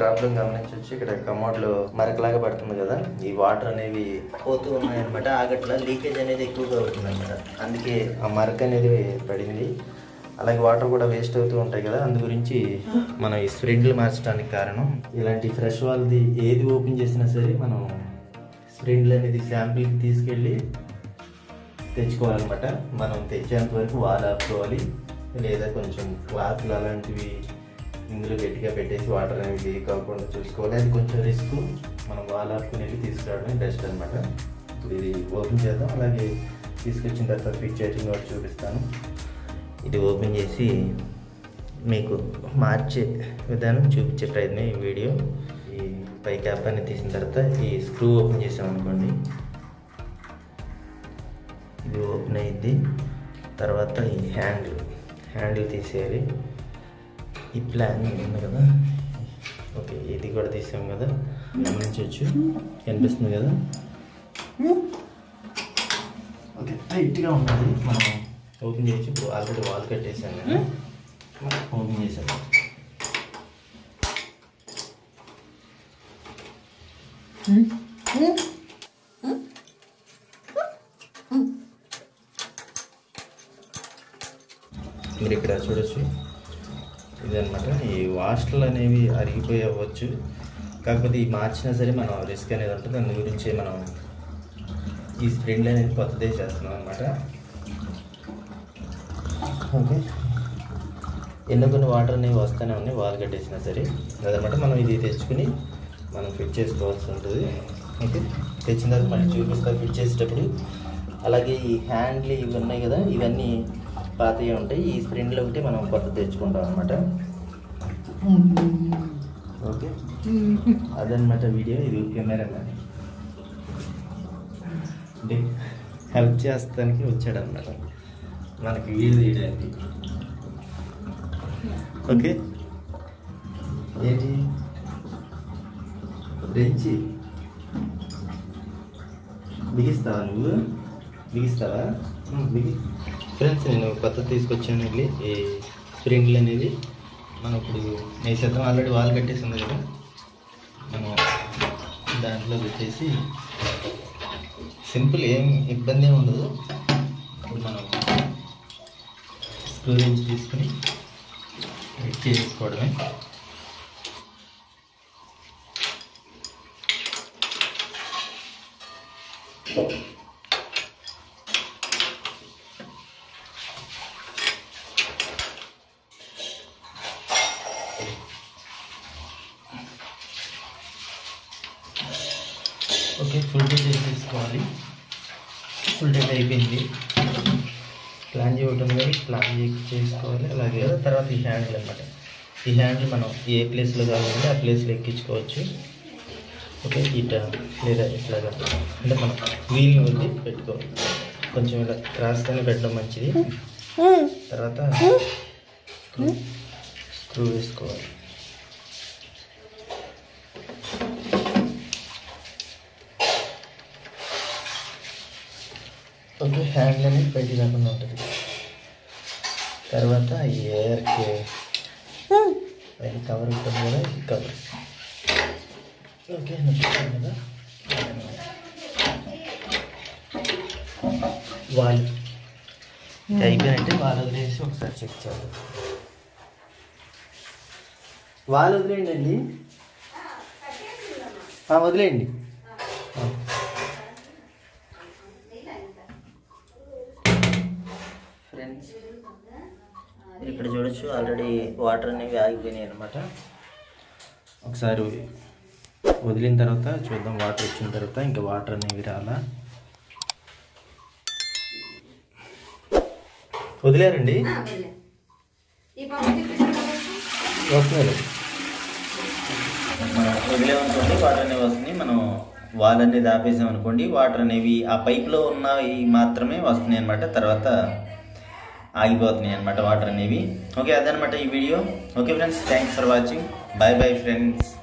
Problem గమనించవచ్చు ఇక్కడ commode లో మరకలాగా పడుతుంది కదా ఈ వాటర్ అనేవి పోతూ ఉన్నాయన్నమాట ఆగట్ల లీకేజ్ అనేది ఎక్కువగా అవుతుంది అనమాట అందుకే ఆ మరక అనేది పడింది అలాగే వాటర్ కూడా వేస్ట్ అవుతూ ఉంటాయి కదా అందు గురించి మనం ఈ స్ప్రింగ్లు మార్చడానికి కారణం ఇలాంటి ఫ్రెష్ వాళ్ళది ఏది ఓపెన్ చేసినా సరే మనం స్ప్రింగ్లు అనేది శాంపిల్కి తీసుకెళ్ళి తెచ్చుకోవాలన్నమాట మనం తెచ్చేంత వరకు వాల్ ఆపుకోవాలి లేదా కొంచెం క్లాత్లు అలాంటివి ఇందులో గట్టిగా పెట్టేసి వాటర్ అనేది లీక్ అవ్వకుండా చూసుకోవాలి అది కొంచెం రిస్క్ మనం వాల్ ఆపుకుని వెళ్ళి తీసుకురావడమే బెస్ట్ అనమాట ఇప్పుడు ఇది ఓపెన్ చేద్దాం అలాగే తీసుకొచ్చిన తర్వాత ఫిట్ చేయడం కూడా చూపిస్తాను ఇది ఓపెన్ చేసి మీకు మార్చే విధానం చూపించే ప్రయత్నం ఈ వీడియో ఈ పై క్యాప్ అనేది తీసిన తర్వాత ఈ స్క్రూ ఓపెన్ చేసాం అనుకోండి ఇది ఓపెన్ అయింది తర్వాత ఈ హ్యాండిల్ హ్యాండిల్ తీసేయాలి ఈ ప్లాన్ ఉంది కదా ఓకే ఇది కూడా తీసాం కదా గమనించవచ్చు కనిపిస్తుంది కదా ఓకే టైట్గా ఉన్నది మనం ఓపెన్ చేయొచ్చు ఇప్పుడు ఆల్రెడీ వాల్ కట్టేసాను నేను ఓపెన్ చేసాను మీరు ఇక్కడ చూడొచ్చు ఇదనమాట ఈ వాస్టల్ అనేవి అరిగిపోయి అవ్వచ్చు కాకపోతే ఈ మార్చినా సరే మనం రిస్క్ అనేది ఉంటుంది అందు గురించి మనం ఈ స్ప్రింగ్ అనేది కొత్తదే చేస్తున్నాం అనమాట ఓకే ఎన్నో కొన్ని వాటర్ అనేవి వస్తూనే ఉన్నాయి వాల్ కట్టేసినా సరే అదనమాట మనం ఇది తెచ్చుకుని మనం ఫిట్ చేసుకోవాల్సి ఉంటుంది ఓకే తెచ్చిన తర్వాత మళ్ళీ చూపిస్తా ఫిట్ చేసేటప్పుడు అలాగే ఈ హ్యాండ్లు ఇవి ఉన్నాయి కదా ఇవన్నీ పాతవి ఉంటాయి ఈ స్ప్రింగ్లో ఒకటి మనం కొత్త తెచ్చుకుంటాం అనమాట ఓకే అదనమాట వీడియో ఇది కెమెరా మ్యాన్ అంటే హెల్ప్ చేస్తానికి వచ్చాడనమాట మనకి వీడియో తీయడానికి ఓకే ఏంటి రెంచి బిగిస్తావా నువ్వు బిగిస్తావా ఉమ్, బిగి ఫ్రెండ్స్ నేను కొత్త తీసుకొచ్చాను వెళ్ళి ఈ స్ప్రింగ్లు అనేది మనం ఇప్పుడు వేసేద్దాం ఆల్రెడీ వాల్ కట్టేసి ఉంది కదా మనం దాంట్లో పెట్టేసి సింపుల్ ఏం ఇబ్బంది ఏమి ఉండదు ఇప్పుడు మనం స్క్రూ రేంజ్ తీసుకుని ఫిట్ చేసుకోవడమే ఓకే ఫుల్ డేట్ తీసుకోవాలి ఫుల్ డేట్ అయిపోయింది ప్లాన్ చేయటం కానీ ప్లాన్ చేసుకోవాలి అలాగే తర్వాత ఈ హ్యాండిల్ అనమాట ఈ హ్యాండిల్ మనం ఏ ప్లేస్లో కావాలంటే ఆ ప్లేస్లో ఎక్కించుకోవచ్చు ఓకే ఇట లేదా ఇట్లాగా అంటే మనం వీల్ని వద్ది పెట్టుకోవాలి కొంచెం ఇలా క్రాస్గానే పెట్టడం మంచిది తర్వాత స్క్రూ స్క్రూ వేసుకోవాలి ఓకే హ్యాండ్ అనేది బయట రాకుండా ఉంటుంది తర్వాత ఈ ఎయిర్కి పైన కవర్ ఉంటుంది కదా ఇది కవర్ ఓకే నచ్చుతుంది కదా వాల్ అయిపోయినట్టే వాల్ వదిలేసి ఒకసారి చెక్ చేయాలి వాల్ వదిలేయండి అండి ఆ, వదిలేయండి ఆ. ఫ్రెండ్స్ మీరు ఇక్కడ చూడొచ్చు ఆల్రెడీ వాటర్ అనేవి ఆగిపోయినాయి అనమాట ఒకసారి వదిలిన తర్వాత చూద్దాం వాటర్ వచ్చిన తర్వాత ఇంకా వాటర్ అనేవి రాలా వదిలేరండి వస్తున్నారు వదిలేమనుకోండి వాటర్ అనేవి వస్తున్నాయి మనం వాల్ అనేది ఆపేసాం అనుకోండి వాటర్ అనేవి ఆ పైప్లో ఉన్నవి మాత్రమే వస్తున్నాయి అనమాట తర్వాత ఆగిపోతున్నాయి అనమాట వాటర్ అనేవి ఓకే అదనమాట ఈ video okay friends thanks for watching bye bye friends